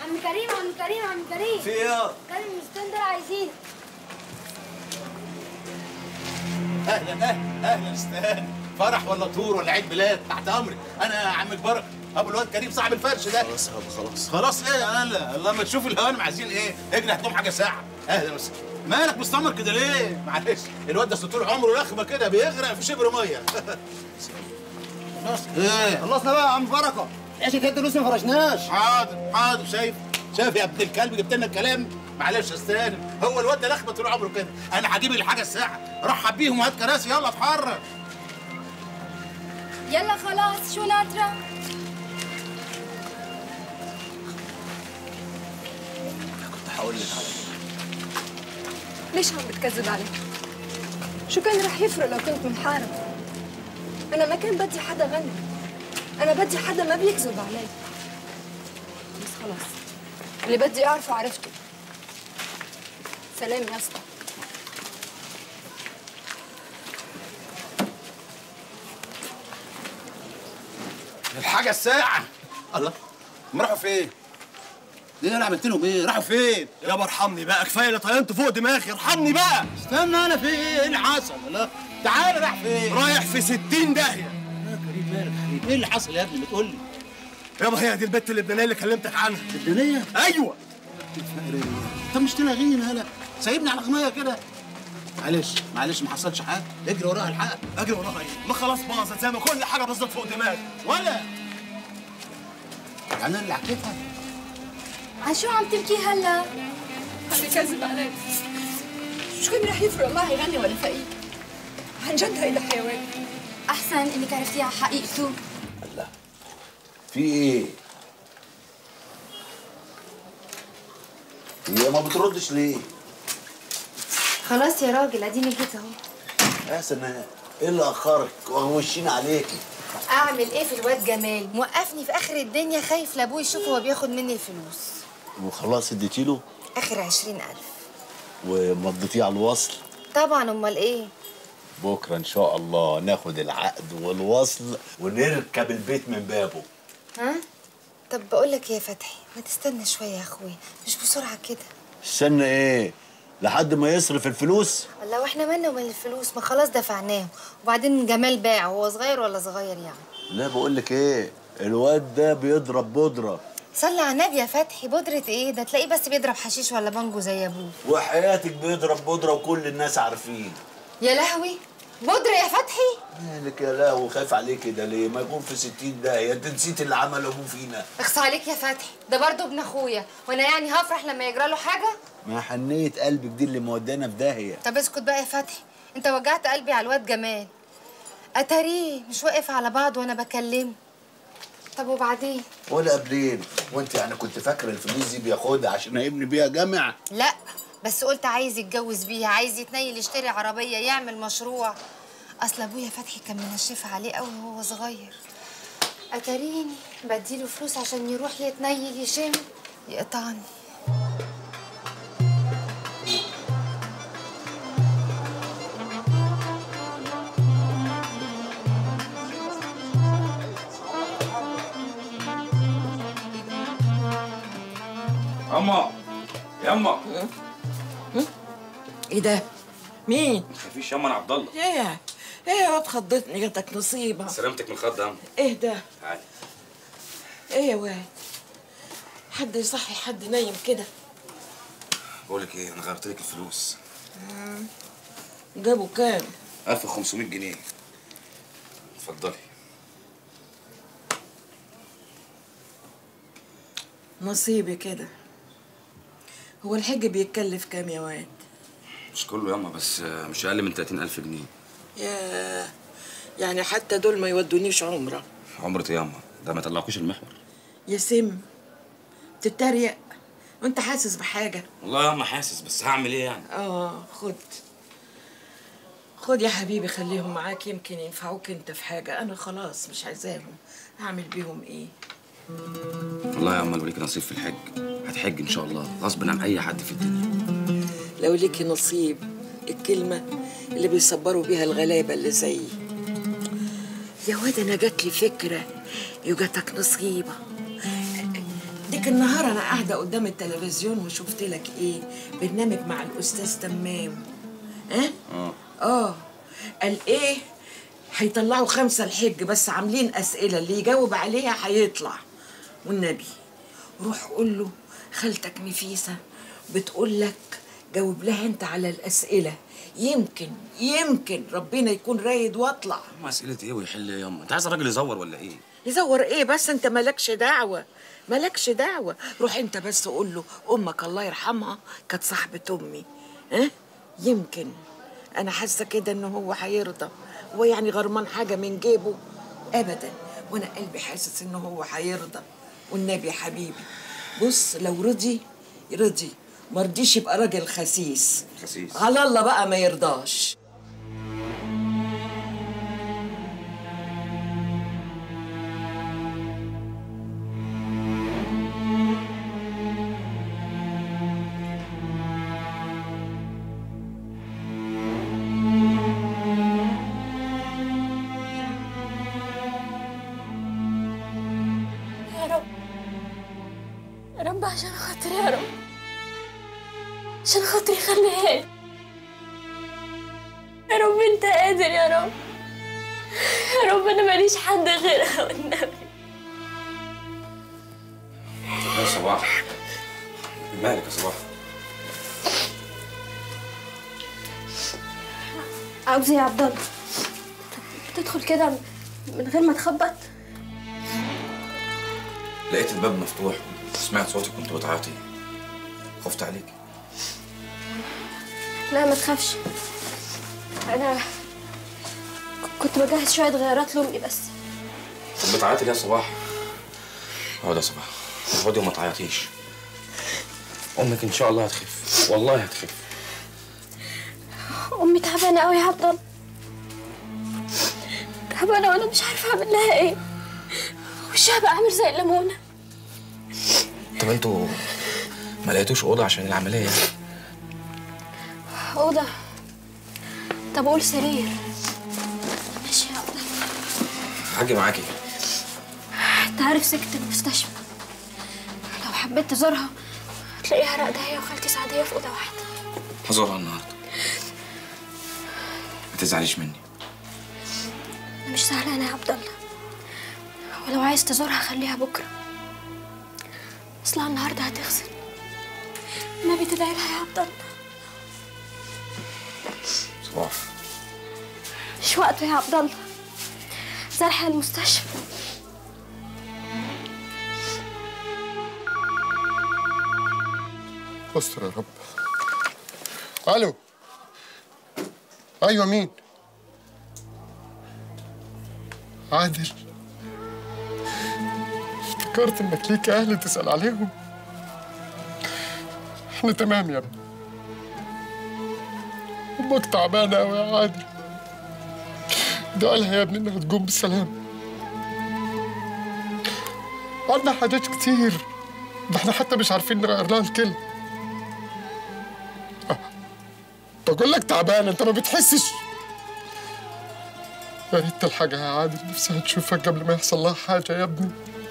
عم كريم عم كريم عم كريم في ايه كريم مستندر عايزين اهلا اهلا اهلا استاذ فرح ولا طور ولا عيد ميلاد تحت امرك انا عمك بركه ابو الواد كريم صاحب الفرش ده خلاص يابا خلاص خلاص ايه يا هلا الله ما تشوف الهوانم عايزين ايه اجري هاتهم حاجه ساعه اهلا وسهلا مالك مستمر كده ليه معلش الواد ده طول عمره لخمه كده بيغرق في شبر ميه خلاص ايه خلصنا بقى يا عم بركه ايش كده لسه ما فرشناش حاضر حاضر شايف شايف يا ابن الكلب جبت لنا الكلام معلش يا استاذ هو الواد ده لخمه طول عمره كده انا هجيب الحاجه الساعه رحب بيهم وهات كراسي يلا اتحرك يلا خلاص شو ناطرة كنت هقول لك على ليش عم بتكذب علي؟ شو كان رح يفرق لو كنت منحارب؟ أنا ما كان بدي حدا غني أنا بدي حدا ما بيكذب علي بس خلاص اللي بدي أعرفه عرفته سلام يا اسطى الحاجه الساعه الله هم راحوا فين؟ ايه انا عملت لهم ايه؟ راحوا فين؟ يابا ارحمني بقى كفايه اللي طينت فوق دماغي ارحمني بقى استنى انا في ايه؟ ايه اللي حصل؟ لا تعالى راح فين؟ رايح في 60 داهيه يا كريم مالك يا حبيبي؟ ايه اللي حصل يا ابني؟ بتقول لي يابا هي دي البت اللبنانيه اللي كلمتك عنها الدنيا؟ ايوه طب مش تلاغيني هلا سايبني على غمايه كده معلش معلش ما حصلش حاجه اجري وراها الحق اجري وراها ايه ما خلاص باظت زي ما كل حاجه باظت فوق دماغي ولا يعني انا اللي حكيتها عن شو عم تبكي هلا عم بكذب علي شو كان رح يفرق معي غني ولا فقير؟ عن جد هيدا حيوان احسن انك عرفتيها على حقيقته في ايه؟ هي ما بتردش ليه؟ خلاص يا راجل اديني جيت اهو يا سناء ايه اللي اخرك؟ وغوشين عليكي اعمل ايه في الواد جمال موقفني في اخر الدنيا خايف لابوه يشوف هو بياخد مني الفلوس وخلاص اديتي له اخر عشرين الف ومضيتيه على الوصل طبعا امال ايه بكره ان شاء الله ناخد العقد والوصل ونركب البيت من بابه ها طب بقول لك يا فتحي ما تستنى شويه يا اخويا مش بسرعه كده استنى ايه؟ لحد ما يصرف الفلوس والله واحنا مالنا ومال الفلوس ما خلاص دفعناهم وبعدين جمال باع هو صغير ولا صغير يعني لا بقول لك ايه الواد ده بيضرب بودره صلي على النبي يا فتحي بودرة ايه ده تلاقيه بس بيضرب حشيش ولا بانجو زي ابوه وحياتك بيضرب بودره وكل الناس عارفين يا لهوي بودرة يا فتحي مالك يا لهوي خايف عليك كده ليه ما يكون في 60 داهيه انت نسيت اللي عمل ابوه فينا اخص عليك يا فتحي ده برضه ابن اخويا وانا يعني هفرح لما يجرى له حاجه ما حنيه قلبك دي اللي مودانا في داهيه طب اسكت بقى يا فتحي انت وجعت قلبي على الواد جمال اتاريه مش واقف على بعض وانا بكلمه طب وبعدين ولا قبلين وانت يعني كنت فاكره الفلوس دي بياخدها عشان هيبني بيها جامع لا بس قلت عايز يتجوز بيها عايز يتنيل يشتري عربيه يعمل مشروع اصل ابويا فتحي كان منشف عليه قوي وهو صغير اتاريني بديله فلوس عشان يروح يتنيل يشم يقطعني اما يما ايه ده؟ مين؟ مفيش يما انا عبد الله ايه؟ ايه يا واد خضتني جاتك نصيبة سلامتك من الخض يا أما. ايه ده؟ تعالي ايه يا واد؟ حد يصحي حد نايم كده بقول لك ايه انا غيرت لك الفلوس جابوا كام؟ 1500 جنيه اتفضلي نصيبي كده هو الحج بيتكلف كام يا واد؟ مش كله ياما بس آه، مش اقل من 30000 جنيه يا يعني حتى دول ما يودونيش عمرة عمرة ياما ده ما طلعكوش المحور يا سم تتريق وانت حاسس بحاجة والله ياما حاسس بس هعمل ايه يعني اه خد خد يا حبيبي خليهم معاك يمكن ينفعوك انت في حاجة انا خلاص مش عايزاهم هعمل بيهم ايه والله يا اما لو ليك نصيب في الحج هتحج ان شاء الله غصب عن اي حد في الدنيا لو ليكي نصيب الكلمة اللي بيصبروا بيها الغلابة اللي زيي يا واد انا جات لي فكرة يجاتك نصيبة ديك النهار انا قاعده قدام التلفزيون وشفت لك ايه برنامج مع الاستاذ تمام اه اه اه قال ايه هيطلعوا خمسه الحج بس عاملين اسئله اللي يجاوب عليها هيطلع والنبي روح قول له خالتك نفيسه بتقول لك جاوب لها انت على الاسئله يمكن يمكن ربنا يكون رايد واطلع ما اسئله ايه ويحل ايه ياما انت عايز الراجل يزور ولا ايه يزور ايه بس انت مالكش دعوة مالكش دعوة روح انت بس قول له امك الله يرحمها كانت صاحبة امي ها يمكن انا حاسة كده ان هو هيرضى هو يعني غرمان حاجة من جيبه ابدا وانا قلبي حاسس ان هو هيرضى والنبي يا حبيبي بص لو رضي رضي مرضيش يبقى راجل خسيس خسيس. على الله بقى ما يرضاش يا رب يا رب عشان خاطري يا رب عشان خاطري خليها لي. يا رب انت قادر يا رب يا رب انا ماليش حد غيرها والنبي يا صباح مالك يا صباح عاوز ايه يا عبد الله تدخل كده من غير ما تخبط لقيت الباب مفتوح سمعت صوتك كنت بتعيطي خفت عليك لا ما تخافش انا كنت بجهز شويه غيارات لامي بس طب بتعيطي ليه يا صباح اقعد يا صباح اقعدي وما تعيطيش امك ان شاء الله هتخف والله هتخف امي تعبانه قوي يا عبد الله تعبانه وانا مش عارفه اعمل لها ايه وشها بقى عامل زي الليمونه طب انتوا ما لقيتوش اوضه عشان العمليه اوضه طب قول سرير ماشي يا عبد الله هاجي معاكي انت عارف سكة المستشفى لو حبيت تزورها هتلاقيها راقدة هي وخالتي سعدية في أوضة واحدة هزورها النهارده ما تزعليش مني أنا مش زعلانة يا عبد الله ولو عايز تزورها خليها بكرة أصلها النهاردة هتغسل النبي تدعي لها يا عبد الله صباح مش وقته يا عبد الله زرحة المستشفى استر يا رب الو ايوه مين عادل افتكرت انك ليك اهل تسال عليهم احنا تمام يا ابني امك تعبانه قوي يا عادل ده قالها يا ابني انها تقوم بالسلامه عندنا حاجات كتير ده احنا حتى مش عارفين نغير لها الكلمه بقول لك تعبان انت ما بتحسش يا ريت الحاجة يا عادل نفسها تشوفك قبل ما يحصل لها حاجة يا ابني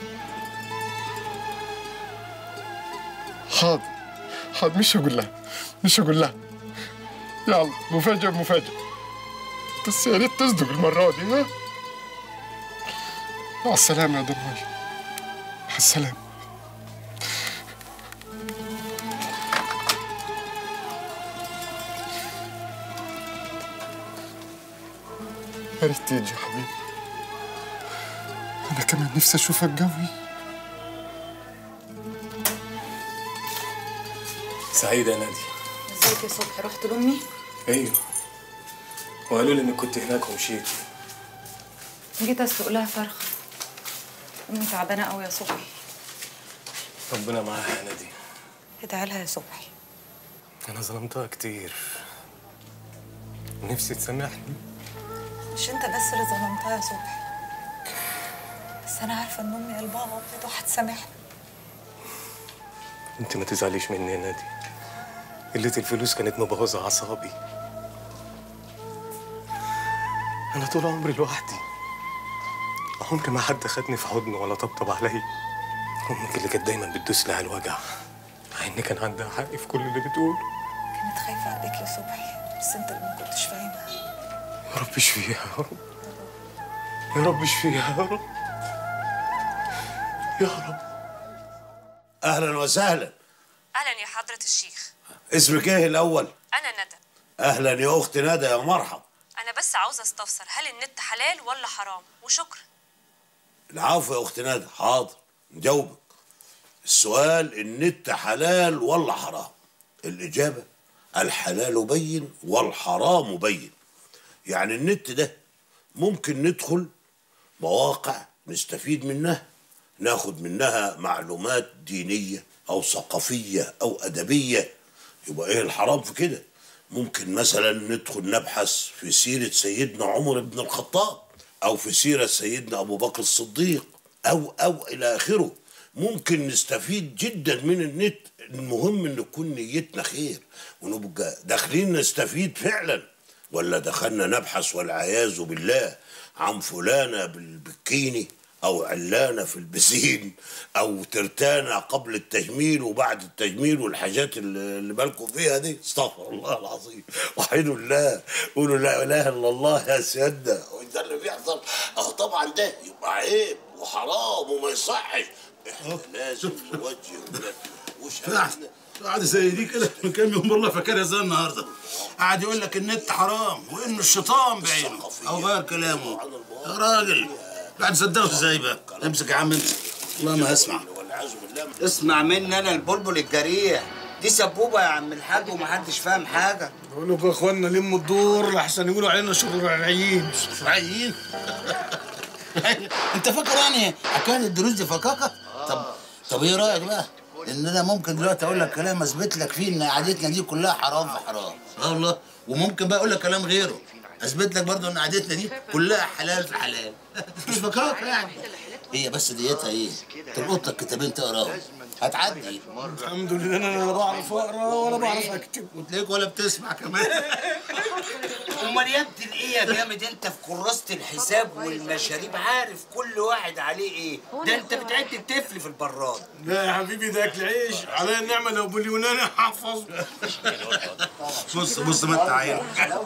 حاضر حاضر مش هقول لها مش هقول لها يلا مفاجأة مفاجأة بس يا ريت تصدق المرة دي ها مع السلامة يا دموي مع السلامة يا ريت تيجي يا حبيبي أنا كمان نفسي أشوفك قوي سعيدة يا نادي ازيك يا صبحي رحت لامي ايوه وقالوا لي انك كنت هناك ومشيتي جيت اسلق لها فرخه امي تعبانه قوي يا صبحي ربنا معاها يا نادي ادعي لها يا صبحي انا ظلمتها كتير نفسي تسامحني مش انت بس اللي ظلمتها يا صبحي بس انا عارفه ان امي قلبها ابيض وهتسامحني انت ما تزعليش مني يا نادي قلة الفلوس كانت مبوظة أعصابي أنا طول عمري لوحدي عمري ما حد خدني في حضنه ولا طبطب عليا امك اللي كانت دايما بتدوسني على الوجع مع ان كان عندها حق في كل اللي بتقوله كانت خايفة عليك يا صبحي بس انت اللي ما كنتش فاهمها يا رب اشفيها يا رب يا رب اشفيها يا رب يا رب اهلا وسهلا اهلا يا حضرة الشيخ اسمك ايه الاول انا ندى اهلا يا اخت ندى يا مرحب انا بس عاوزة استفسر هل النت حلال ولا حرام وشكرا العفو يا اخت ندى حاضر نجاوبك السؤال النت حلال ولا حرام الاجابه الحلال بين والحرام بين يعني النت ده ممكن ندخل مواقع نستفيد منها ناخد منها معلومات دينيه او ثقافيه او ادبيه يبقى ايه الحرام في كده ممكن مثلا ندخل نبحث في سيره سيدنا عمر بن الخطاب او في سيره سيدنا ابو بكر الصديق او او الى اخره ممكن نستفيد جدا من النت المهم ان تكون نيتنا خير ونبقى داخلين نستفيد فعلا ولا دخلنا نبحث والعياذ بالله عن فلانه بالبكيني او علانه في البسين او ترتانه قبل التجميل وبعد التجميل والحاجات اللي اللي بالكم فيها دي استغفر الله العظيم وحيد الله قولوا لا اله الا الله يا سيادنا وده اللي بيحصل اه طبعا ده يبقى عيب وحرام وما يصحش احنا لازم نوجه ولادنا وشبابنا قاعد زي دي كده من كام يوم والله فاكرها زي النهارده قاعد يقول لك النت حرام وانه الشيطان بعينه او غير كلامه يا راجل قاعد تصدقه ازاي بقى امسك يا عم انت والله ما اسمع اسمع مني انا البلبل الجريح دي سبوبه يا عم الحاج ومحدش فاهم حاجه بقول لكم يا اخوانا لموا الدور لحسن يقولوا علينا شرعيين شرعيين انت فاكر يعني حكايه الدروس دي فكاكه؟ طب طب ايه رايك بقى؟ ان انا ممكن دلوقتي اقول لك كلام اثبت لك فيه ان قعدتنا دي كلها حرام في حرام اه والله وممكن بقى اقول لك كلام غيره اثبت لك برضه ان قعدتنا دي كلها حلال في حلال مش فكاكه يعني هي بس ديتها ايه؟ تلقط لك كتابين تقراهم هتعدي الحمد لله انا لا بعرف اقرا ولا بعرف اكتب وتلاقيك ولا بتسمع كمان امال يا ابني ايه يا جامد انت في كراسه الحساب والمشاريب عارف كل واحد عليه ايه ده انت بتعد الطفل في البراد لا يا حبيبي ده اكل عيش على النعمه لو مليونير حافظ بص بص ما انت عايز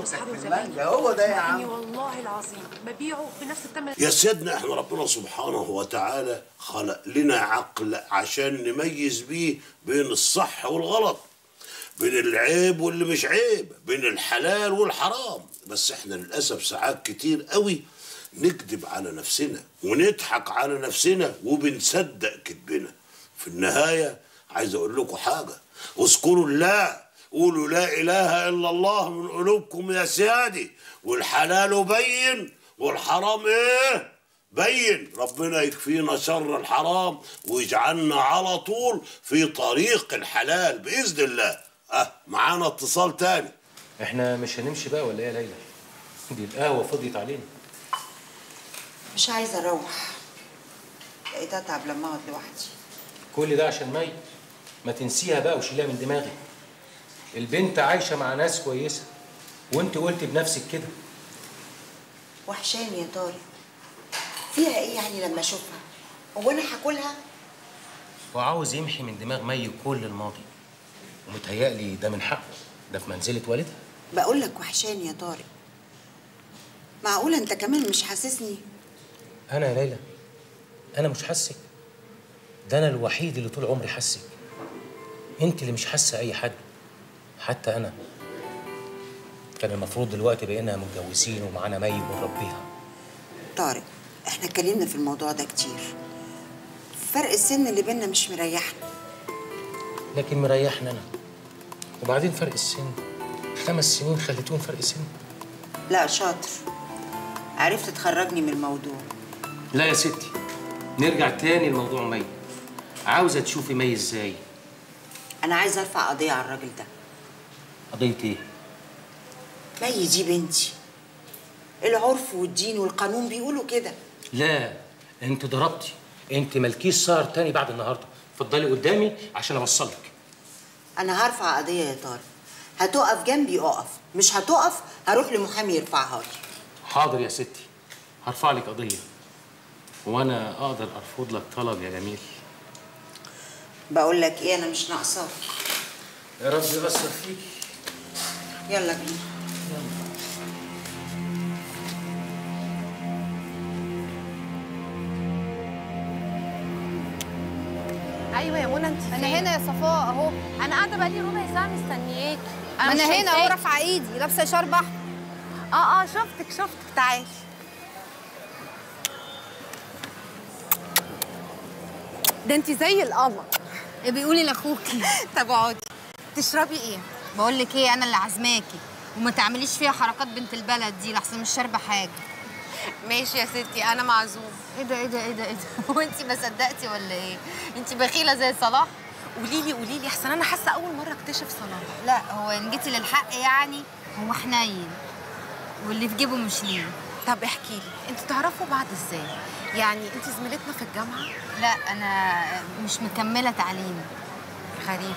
هو ده يا عم والله العظيم ببيعه بنفس الثمن يا سيدنا احنا ربنا سبحانه وتعالى خلق لنا عقل عشان نميز بيه بين الصح والغلط بين العيب واللي مش عيب بين الحلال والحرام بس احنا للاسف ساعات كتير قوي نكذب على نفسنا ونضحك على نفسنا وبنصدق كذبنا في النهايه عايز اقول لكم حاجه اذكروا الله قولوا لا اله الا الله من قلوبكم يا سيادي والحلال بين والحرام ايه بين ربنا يكفينا شر الحرام ويجعلنا على طول في طريق الحلال باذن الله اه معانا اتصال تاني احنا مش هنمشي بقى ولا ايه يا ليلى؟ دي القهوة فضيت علينا مش عايزه اروح بقيت اتعب لما اقعد لوحدي كل ده عشان ميت ما تنسيها بقى وشيلها من دماغك البنت عايشة مع ناس كويسة وانت قلت بنفسك كده وحشاني يا طارق فيها ايه يعني لما اشوفها هو انا هاكلها وعاوز يمحي من دماغ مي كل الماضي ومتهيألي ده من حقه ده في منزلة والدها بقول لك وحشاني يا طارق معقوله انت كمان مش حاسسني أنا يا ليلى أنا مش حاسك ده أنا الوحيد اللي طول عمري حاسك أنت اللي مش حاسة أي حد حتى أنا كان المفروض دلوقتي بقينا متجوزين ومعانا مي بنربيها طارق احنا اتكلمنا في الموضوع ده كتير فرق السن اللي بينا مش مريحنا لكن مريحنا أنا وبعدين فرق السن خمس سنين خليتون فرق سن لا شاطر عرفت تخرجني من الموضوع لا يا ستي نرجع تاني لموضوع مي عاوزة تشوفي مي ازاي انا عايزه ارفع قضيه على الراجل ده قضية ايه؟ مي دي بنتي العرف والدين والقانون بيقولوا كده لا انت ضربتي انت مالكيش سهر تاني بعد النهارده اتفضلي قدامي عشان اوصلك انا هرفع قضيه يا طارق هتقف جنبي اقف مش هتقف هروح لمحامي يرفعها لي حاضر يا ستي هرفع لك قضية وانا اقدر ارفض لك طلب يا جميل بقول لك ايه انا مش ناقصاك يا رب يبصر فيك يلا بينا ايوه يا منى انت انا هنا يا صفاء اهو انا قاعده بقالي ربع ساعه مستنياكي ما مش انا هنا اهو شايفاكي. رافعه ايدي لابسه شرب احمر اه اه شفتك شفتك تعالي ده انت زي القمر ايه بيقولي لاخوكي طب اقعدي تشربي ايه بقول لك ايه انا اللي عازماكي وما تعمليش فيها حركات بنت البلد دي لحسن مش شاربه حاجه ماشي يا ستي انا معزوم ايه ده ايه ده ايه ده ايه ده هو انت ما صدقتي ولا ايه انت بخيله زي صلاح قولي لي قولي لي احسن انا حاسه اول مره اكتشف صلاح لا هو ان جيتي للحق يعني هو حنين واللي في جيبه مش ليه طب احكي لي انتوا تعرفوا بعض ازاي يعني انت زميلتنا في الجامعه لا انا مش مكمله تعليمي غريبه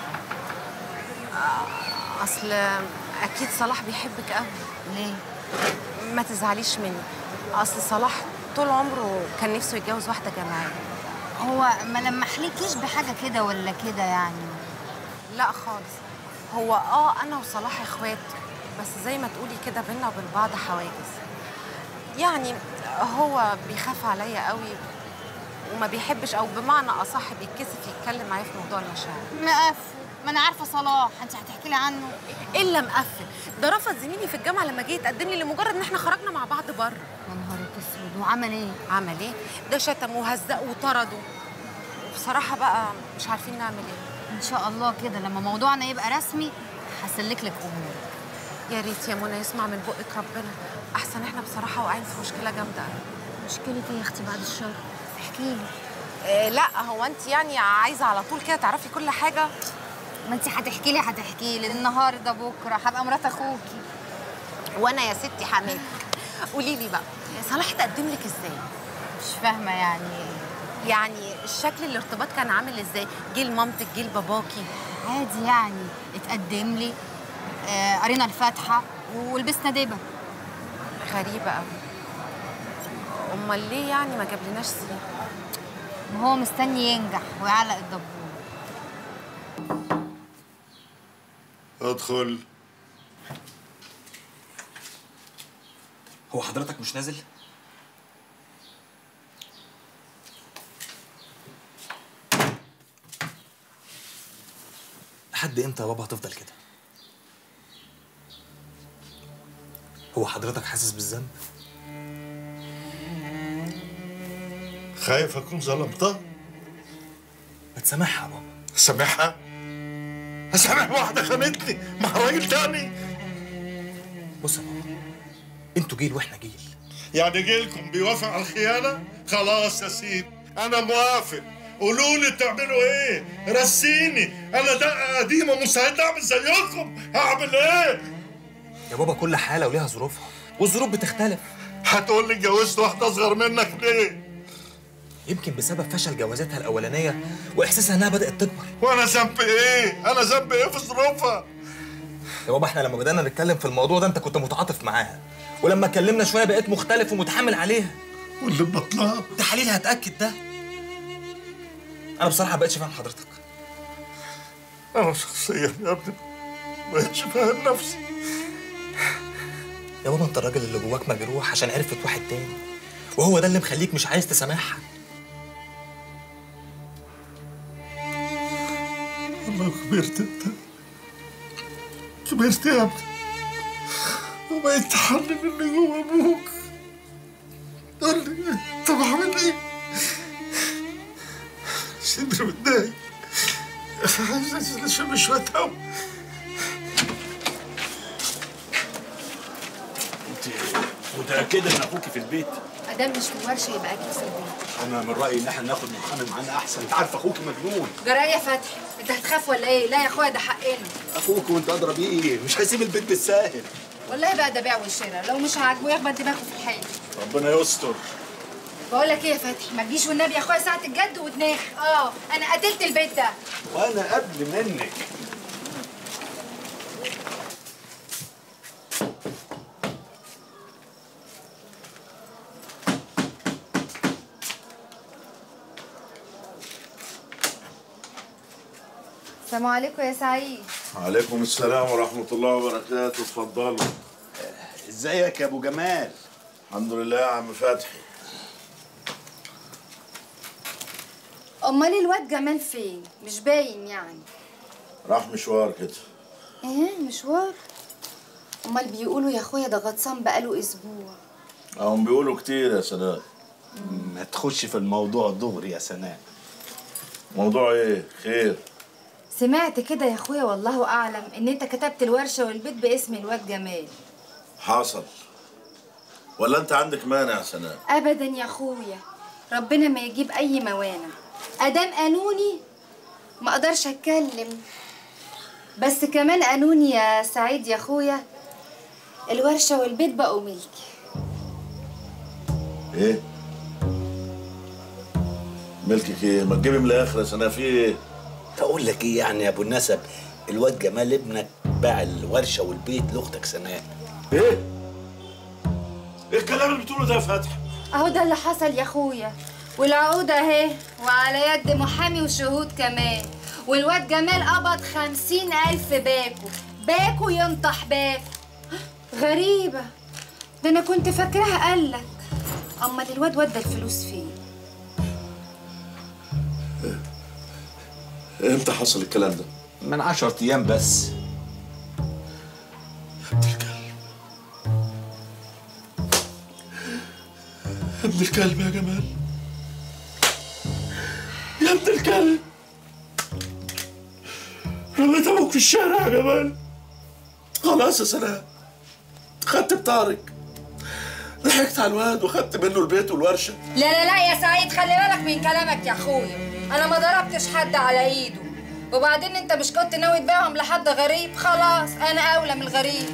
آه، اصل اكيد صلاح بيحبك قوي ليه ما تزعليش مني اصل صلاح طول عمره كان نفسه يتجوز واحده جامعيه هو ما لمحليكيش بحاجه كده ولا كده يعني لا خالص هو اه انا وصلاح اخوات بس زي ما تقولي كده بينا وبين بعض حواجز يعني هو بيخاف عليا قوي وما بيحبش او بمعنى اصح بيتكسف يتكلم معايا في موضوع المشاعر مقفل ما انا عارفه صلاح انت هتحكي لي عنه الا مقفل ده رفض زميلي في الجامعه لما جه يتقدم لي لمجرد ان احنا خرجنا مع بعض بره يا نهار اسود وعمل ايه عمل ايه ده شتم وهزق وطرده بصراحه بقى مش عارفين نعمل ايه ان شاء الله كده لما موضوعنا يبقى رسمي هسلك لك امور يا ريت يا منى يسمع من بقك ربنا احسن احنا بصراحه واقعين في مشكله جامده قوي مشكله ايه يا اختي بعد الشر احكي لي إيه لا هو انت يعني عايزه على طول كده تعرفي كل حاجه ما انت هتحكي لي هتحكي لي النهارده بكره هبقى مرات اخوكي وانا يا ستي حماتك قولي لي بقى صلاح تقدم لك ازاي مش فاهمه يعني يعني الشكل الارتباط كان عامل ازاي جه لمامتك جه لباباكي عادي يعني اتقدم لي آه، قرينا الفاتحه ولبسنا دبه غريبه قوي امال ليه يعني ما جابلناش سيره ما هو مستني ينجح ويعلق الدبور ادخل هو حضرتك مش نازل؟ لحد امتى يا بابا هتفضل كده؟ هو حضرتك حاسس بالذنب؟ خايف اكون ظلمتها ما تسامحها يا بابا سامحها اسامح واحده خانتني مع راجل تاني بص يا بابا انتوا جيل واحنا جيل يعني جيلكم بيوافق على الخيانه خلاص يا سيدي انا موافق قولوا لي تعملوا ايه رسيني انا دقه قديمه مستعد اعمل زيكم هعمل ايه يا بابا كل حاله وليها ظروفها والظروف بتختلف هتقول لي اتجوزت واحده اصغر منك ليه يمكن بسبب فشل جوازاتها الاولانيه واحساسها انها بدات تكبر وانا ذنبي ايه انا ذنبي ايه في ظروفها يا بابا احنا لما بدانا نتكلم في الموضوع ده انت كنت متعاطف معاها ولما اتكلمنا شويه بقيت مختلف ومتحمل عليها واللي بطلها تحاليل هتاكد ده انا بصراحه بقتش فاهم حضرتك انا شخصيا يا ابني بقتش فاهم نفسي يا بابا انت الراجل اللي جواك مجروح عشان عرفت واحد تاني وهو ده اللي مخليك مش عايز تسامحها والله كبرت انت كبرت يا ابني وبقيت تحنن اللي جوه ابوك قول لي طب اعمل ايه؟ صدري متضايق عايز انزل اشم شويه هوا انت متاكده ان اخوكي في البيت ادام مش في الورشه يبقى اكيد في البيت انا من رايي ان احنا ناخد محامي معانا احسن انت عارف اخوك مجنون جرايه يا فتحي انت هتخاف ولا ايه لا يا اخويا ده حقنا اخوك وانت ادرى بيه مش هيسيب البيت بالساهل والله بقى ده بيع والشراء لو مش عاجبه يخبط دماغه في الحيط ربنا يستر بقول لك ايه يا فتحي ما تجيش والنبي يا اخويا ساعه الجد ودماغ اه انا قتلت البيت ده وانا قبل منك السلام عليكم يا سعيد وعليكم السلام ورحمة الله وبركاته اتفضلوا ازيك يا ابو جمال الحمد لله يا عم فتحي امال الواد جمال فين مش باين يعني راح مشوار كده ايه مشوار امال بيقولوا يا اخويا ده غطسان بقاله اسبوع هم بيقولوا كتير يا سناء ما تخش في الموضوع دغري يا سناء موضوع ايه خير سمعت كده يا اخويا والله اعلم ان انت كتبت الورشه والبيت باسم الواد جمال حصل ولا انت عندك مانع يا سناء ابدا يا اخويا ربنا ما يجيب اي موانع ادام قانوني ما اقدرش اتكلم بس كمان قانوني يا سعيد يا اخويا الورشه والبيت بقوا ملكي ايه ملكك ايه ما تجيبي من الاخر يا سناء في ايه تقول لك ايه يعني يا ابو النسب الواد جمال ابنك باع الورشه والبيت لاختك سناء ايه ايه الكلام اللي بتقوله ده يا فتحي اهو ده اللي حصل يا اخويا والعقود اهي وعلى يد محامي وشهود كمان والواد جمال قبض خمسين ألف باكو باكو ينطح باكو غريبة ده أنا كنت فاكراها قالك أمال الواد ودى الفلوس فين؟ امتى حصل الكلام ده من عشرة ايام بس يا ابن الكلب يا جمال يا ابن الكلب رميت ابوك في الشارع يا جمال خلاص يا سلام خدت بطارق ضحكت على الواد وخدت منه البيت والورشه لا لا لا يا سعيد خلي بالك من كلامك يا اخويا انا ما ضربتش حد على ايده وبعدين انت مش كنت ناوي تبيعهم لحد غريب خلاص انا اولى من الغريب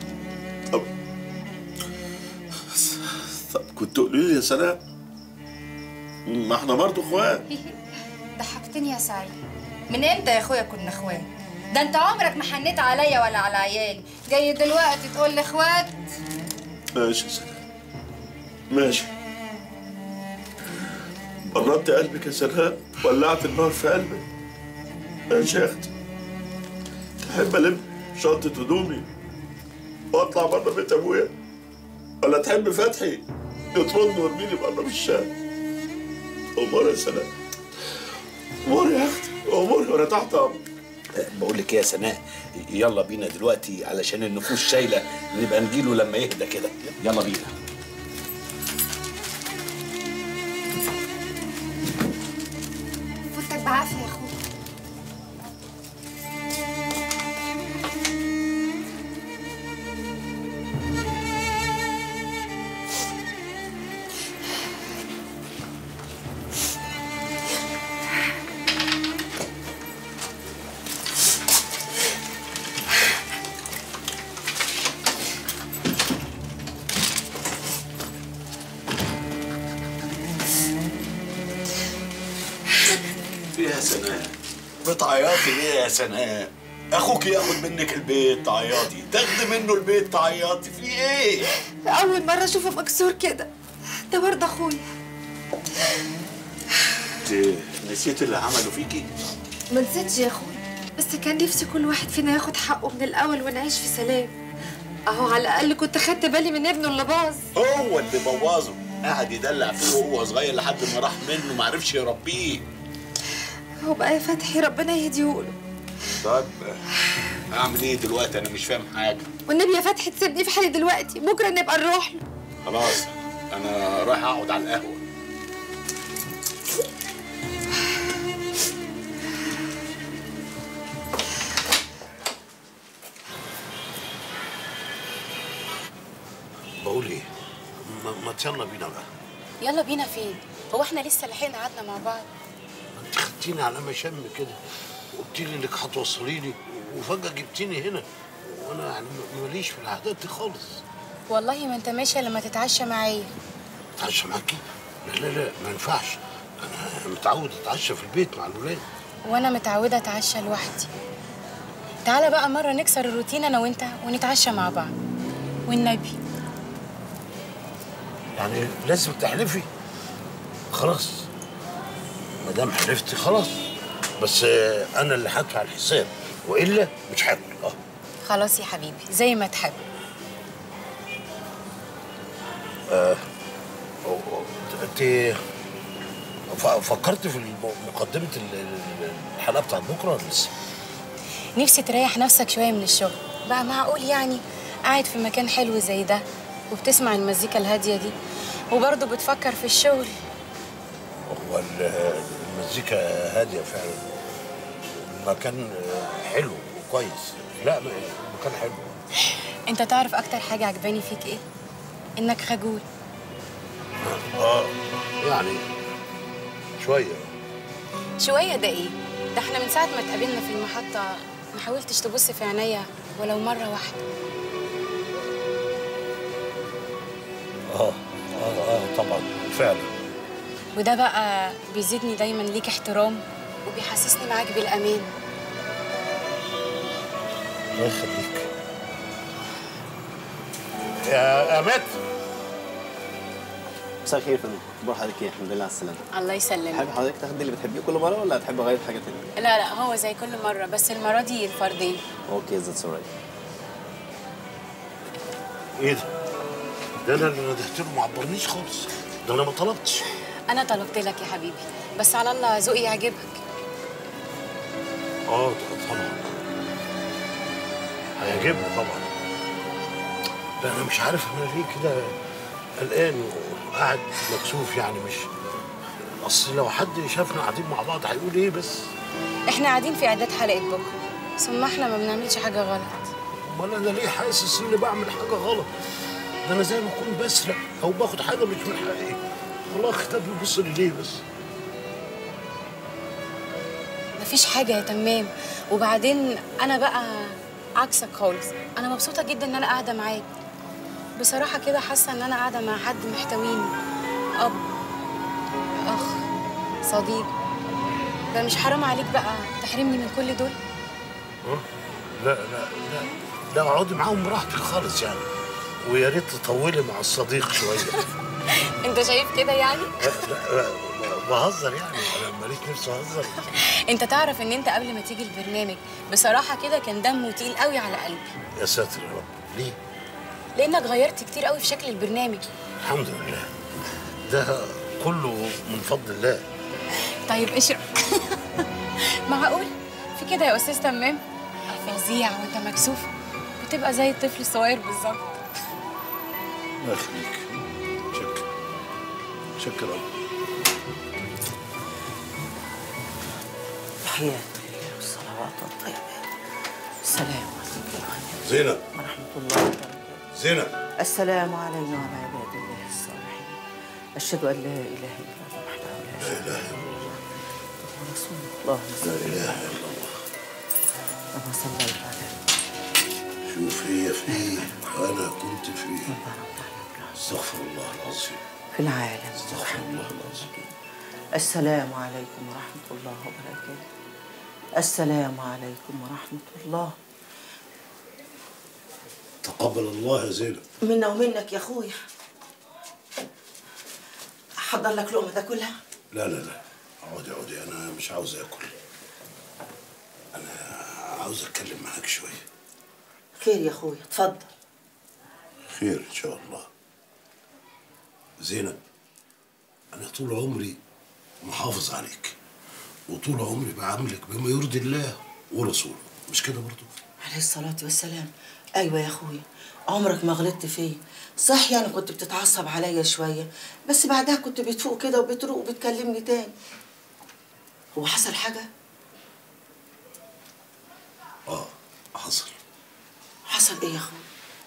طب كنت تقولي لي يا سلام ما احنا برضه اخوات ضحكتني يا سعيد من امتى يا اخويا كنا اخوات ده انت عمرك ما حنيت عليا ولا على عيالي جاي دلوقتي تقول لي اخوات ماشي يا سلام ماشي قربت قلبك يا سلام ولعت النار في قلبك ماشي يا اختي تحب الم شنطة هدومي واطلع بره بيت ابويا ولا تحب فتحي يطردني ويرميني بره في الشارع امور يا سلام امور يا اختي امور وانا تحت امرك بقول لك ايه يا سناء يلا بينا دلوقتي علشان النفوس شايله نبقى نجيله لما يهدى كده يلا بينا فوتك بعافيه يا اخويا في يا سناء بتعيطي ليه يا سناء اخوك ياخد منك البيت تعيطي تاخدي منه البيت تعيطي في ايه اول مره اشوفه مكسور كده ده برضه اخويا انت نسيت اللي عمله فيكي ما نسيتش يا اخويا بس كان نفسي كل واحد فينا ياخد حقه من الاول ونعيش في سلام اهو على الاقل كنت خدت بالي من ابنه اللي باظ هو اللي بوظه قعد يدلع فيه وهو صغير لحد ما راح منه ما عرفش يربيه هو بقى يا فتحي ربنا يهديهوله طب اعمل ايه دلوقتي انا مش فاهم حاجه والنبي يا فتحي تسيبني في حالي دلوقتي بكره نبقى نروح له خلاص انا رايح اقعد على القهوه بقول ايه ما, ما يلا بينا بقى يلا بينا فين هو احنا لسه لحقنا قعدنا مع بعض انت خدتيني على مشم كده وقلت لي انك هتوصليني وفجاه جبتيني هنا وانا يعني م- ماليش في العادات دي خالص والله ما انت ماشي لما تتعشى معايا اتعشى معاكي لا لا لا ما ينفعش انا متعود اتعشى في البيت مع الولاد وانا متعوده اتعشى لوحدي تعالى بقى مره نكسر الروتين انا وانت ونتعشى مع بعض والنبي يعني لازم تحلفي خلاص ما دام حلفتي خلاص بس آه، انا اللي هدفع الحساب والا مش هاكل اه خلاص يا حبيبي زي ما تحب آه، انت ف- فكرت في الم- مقدمه ال- ال- الحلقه بتاعت بكره ولا لسه؟ نفسي تريح نفسك شوية من الشغل بقى معقول يعني قاعد في مكان حلو زي ده وبتسمع المزيكا الهادية دي وبرضه بتفكر في الشغل هو ال- المزيكا هاديه فعلا المكان آه، حلو وكويس لا المكان حلو انت تعرف اكتر حاجة عجباني فيك ايه؟ انك خجول اه يعني شويه شوية ده ايه؟ ده احنا من ساعة ما اتقابلنا في المحطة ما حاولتش تبص في عينيا ولو مرة واحدة اه اه اه طبعا فعلا وده بقى بيزيدني دايما ليك احترام وبيحسسني معاك بالأمان الله يخليك يا يا مات مساء الخير يا فندم اخبار حضرتك ايه الحمد لله على السلامه الله يسلمك حابب حضرتك تاخدي اللي بتحبيه كل مره ولا هتحب اغير في حاجه تانية لا لا هو زي كل مرة بس المرة دي الفردين اوكي ذاتس اورايت ايه ده؟ ده انا اللي ندهت له ما عبرنيش خالص ده انا ما طلبتش أنا طلبت لك يا حبيبي بس على الله ذوقي يعجبك اه طبعا هيعجبني طبعا لا انا مش عارف انا ليه كده قلقان وقاعد مكسوف يعني مش اصل لو حد شافنا قاعدين مع بعض هيقول ايه بس احنا قاعدين في إعداد حلقة بكرة ثم احنا ما بنعملش حاجة غلط امال انا ليه حاسس اني بعمل حاجه غلط ده انا زي ما اكون بسرق او باخد حاجه مش من حقي والله خطاب يبص لي ليه بس مفيش حاجة يا تمام وبعدين أنا بقى عكسك خالص أنا مبسوطة جدا إن أنا قاعدة معاك بصراحة كده حاسة إن أنا قاعدة مع حد محتويني أب أخ صديق ده مش حرام عليك بقى تحرمني من كل دول ها؟ لا لا لا لا اقعدي معاهم براحتك خالص يعني ويا ريت تطولي مع الصديق شويه أنت شايف كده يعني؟ لا لا لا، بهزر يعني انا ماليش نفسي اهزر أنت تعرف إن أنت قبل ما تيجي البرنامج بصراحة كده كان دمه تقيل قوي على قلبي يا ساتر يا رب ليه؟ لأنك غيرت كتير قوي في شكل البرنامج الحمد لله ده كله من فضل الله طيب اشرب معقول في كده يا استاذ تمام فظيع وانت مكسوف بتبقى زي الطفل الصغير بالظبط الله يخليك شكرا شكرا تحيات لله والصلوات والطيبات السلام عليكم زينب ورحمة الله وبركاته زينب السلام علينا وعلى عباد الله الصالحين أشهد أن لا إله إلا الله وحده لا شريك له ورسول الله لا اله الا الله كما صليت على شوف هي فين وانا كنت فين استغفر الله العظيم في العالم استغفر الله العظيم السلام عليكم ورحمة الله وبركاته السلام عليكم ورحمة الله تقبل الله يا زينب منا ومنك يا أخويا أحضر لك لقمة تاكلها لا لا لا اقعدي اقعدي انا مش عاوز اكل انا عاوز اتكلم معاك شويه خير يا أخويا اتفضل خير ان شاء الله زينب انا طول عمري محافظ عليك وطول عمري بعاملك بما يرضي الله ورسوله مش كده برضو عليه الصلاة والسلام أيوة يا أخويا عمرك ما غلطت فيا صح يعني كنت بتتعصب عليا شوية بس بعدها كنت بتفوق كده وبتروق وبتكلمني تاني هو حصل حاجة؟ اه حصل حصل إيه يا أخويا؟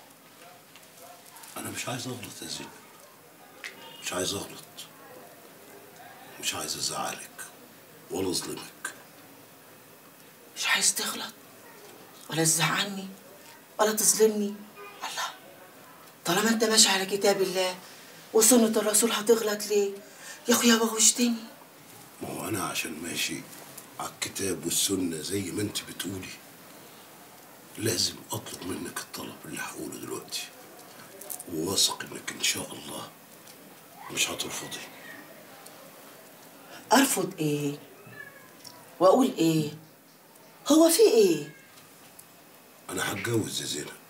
انا مش عايز اغلط يا زينب مش عايز اغلط مش عايز ازعلك ولا اظلمك مش عايز تغلط ولا تزعلني ولا تظلمني الله طالما انت ماشي على كتاب الله وسنة الرسول هتغلط ليه؟ يا اخويا بغوشتني ما هو انا عشان ماشي على الكتاب والسنه زي ما انت بتقولي لازم اطلب منك الطلب اللي هقوله دلوقتي وواثق انك ان شاء الله مش هترفضي ارفض ايه؟ واقول ايه هو في ايه انا هتجوز يا زينب